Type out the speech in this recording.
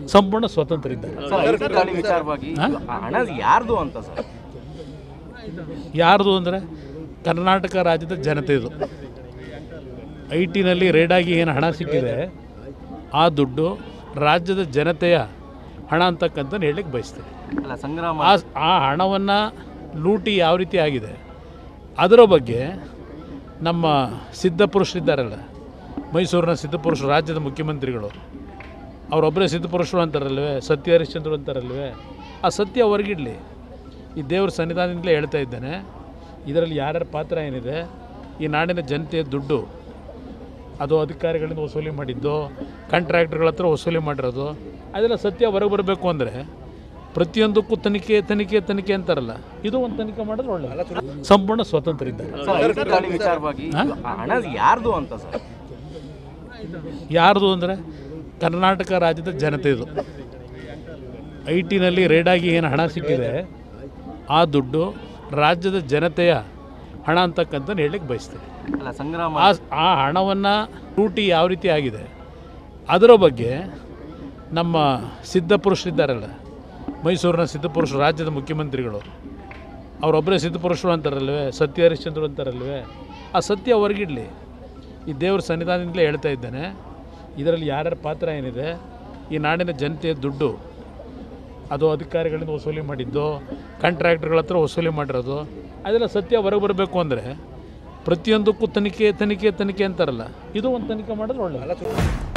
ಸಂಪೂರ್ಣ ಸ್ವತಂತ್ರ ಇದ್ದಾರೆ ಸರ್ ಐಟಿ ದಾಳಿ ವಿಚಾರವಾಗಿ ಆ ಹಣ ಯಾರ್ದು ಅಂತ ಸರ್ ಯಾರ್ದು ಅಂದರೆ ಕರ್ನಾಟಕ ರಾಜ್ಯದ ಜನತೆದು ಐ ಟಿನಲ್ಲಿ ರೇಡಾಗಿ ಏನು ಹಣ ಸಿಕ್ಕಿದೆ ಆ ದುಡ್ಡು ರಾಜ್ಯದ ಜನತೆಯ ಹಣ ಅಂತಕ್ಕಂಥ ಹೇಳಲಿಕ್ಕೆ ಬಯಸ್ತೇನೆ ಅಲ್ಲ ಸಂಗ್ರಾಮ ಆ ಆ ಹಣವನ್ನು ಲೂಟಿ ಯಾವ ರೀತಿ ಆಗಿದೆ ಅದರ ಬಗ್ಗೆ ನಮ್ಮ ಸಿದ್ಧಪುರುಷರಿದ್ದಾರಲ್ಲ ಮೈಸೂರಿನ ಸಿದ್ಧಪುರುಷರು ರಾಜ್ಯದ ಮುಖ್ಯಮಂತ್ರಿಗಳು ಅವರೊಬ್ಬರೇ ಸಿದ್ಧಪುರುಷರು ಅಂತಾರಲ್ವೇ ಸತ್ಯ ಹರಿಶ್ಚಂದ್ರ ಅಂತಾರಲ್ವೇ ಆ ಸತ್ಯ ಹೊರಗಿಡಲಿ ಈ ದೇವ್ರ ಸನ್ನಿಧಾನದಿಂದಲೇ ಹೇಳ್ತಾ ಇದ್ದೇನೆ ಇದರಲ್ಲಿ ಯಾರ್ಯಾರ ಪಾತ್ರ ಏನಿದೆ ಈ ನಾಡಿನ ಜನತೆಯ ದುಡ್ಡು ಅದು ಅಧಿಕಾರಿಗಳಿಂದ ವಸೂಲಿ ಮಾಡಿದ್ದು ಕಾಂಟ್ರಾಕ್ಟರ್ಗಳ ಹತ್ರ ವಸೂಲಿ ಮಾಡಿರೋದು ಅದೆಲ್ಲ ಸತ್ಯ ಹೊರಗೆ ಬರಬೇಕು ಅಂದರೆ ಪ್ರತಿಯೊಂದಕ್ಕೂ ತನಿಖೆ ತನಿಖೆ ತನಿಖೆ ಅಂತಾರಲ್ಲ ಇದು ಒಂದು ತನಿಖೆ ಮಾಡಿದ್ರೆ ಒಳ್ಳೆ ಸಂಪೂರ್ಣ ಸ್ವತಂತ್ರ ಇದ್ದಾರೆ ಸರ್ ಐಟಿ ದಾಳಿ ವಿಚಾರವಾಗಿ ಆ ಹಣ ಯಾರ್ದು ಅಂತ ಸರ್ ಯಾರ್ದು ಅಂದರೆ ಕರ್ನಾಟಕ ರಾಜ್ಯದ ಜನತೆದು ಐ ಟಿನಲ್ಲಿ ರೇಡಾಗಿ ಏನು ಹಣ ಸಿಕ್ಕಿದೆ ಆ ದುಡ್ಡು ರಾಜ್ಯದ ಜನತೆಯ ಹಣ ಅಂತಕ್ಕಂಥ ಹೇಳಲಿಕ್ಕೆ ಬಯಸ್ತೇನೆ ಅಲ್ಲ ಸಂಗ್ರಾಮ ಆ ಆ ಹಣವನ್ನು ಲೂಟಿ ಯಾವ ರೀತಿ ಆಗಿದೆ ಅದರ ಬಗ್ಗೆ ನಮ್ಮ ಸಿದ್ಧಪುರುಷರಿದ್ದಾರಲ್ಲ ಮೈಸೂರಿನ ಸಿದ್ಧಪುರುಷರು ರಾಜ್ಯದ ಮುಖ್ಯಮಂತ್ರಿಗಳು ಅವರೊಬ್ಬರೇ ಸಿದ್ಧಪುರುಷರು ಅಂತಾರಲ್ವೇ ಸತ್ಯ ಹರಿಶ್ಚಂದ್ರ ಅಂತಾರಲ್ವೇ ಆ ಸತ್ಯ ಹೊರಗಿಡಲಿ ಈ ದೇವ್ರ ಸನ್ನಿಧಾನದಿಂದಲೇ ಹೇಳ್ತಾ ಇದ್ದೇನೆ ಇದರಲ್ಲಿ ಯಾರ್ಯಾರ ಪಾತ್ರ ಏನಿದೆ ಈ ನಾಡಿನ ಜನತೆಯ ದುಡ್ಡು ಅದು ಅಧಿಕಾರಿಗಳಿಂದ ವಸೂಲಿ ಮಾಡಿದ್ದು ಕಾಂಟ್ರಾಕ್ಟರ್ಗಳ ಹತ್ರ ವಸೂಲಿ ಮಾಡಿರೋದು ಅದೆಲ್ಲ ಸತ್ಯ ಹೊರಗೆ ಬರಬೇಕು ಅಂದರೆ ಪ್ರತಿಯೊಂದಕ್ಕೂ ತನಿಖೆ ತನಿಖೆ ತನಿಖೆ ಅಂತಾರಲ್ಲ ಇದು ಒಂದು ತನಿಖೆ ಮಾಡಿದ್ರೆ ಒಳ್ಳೆ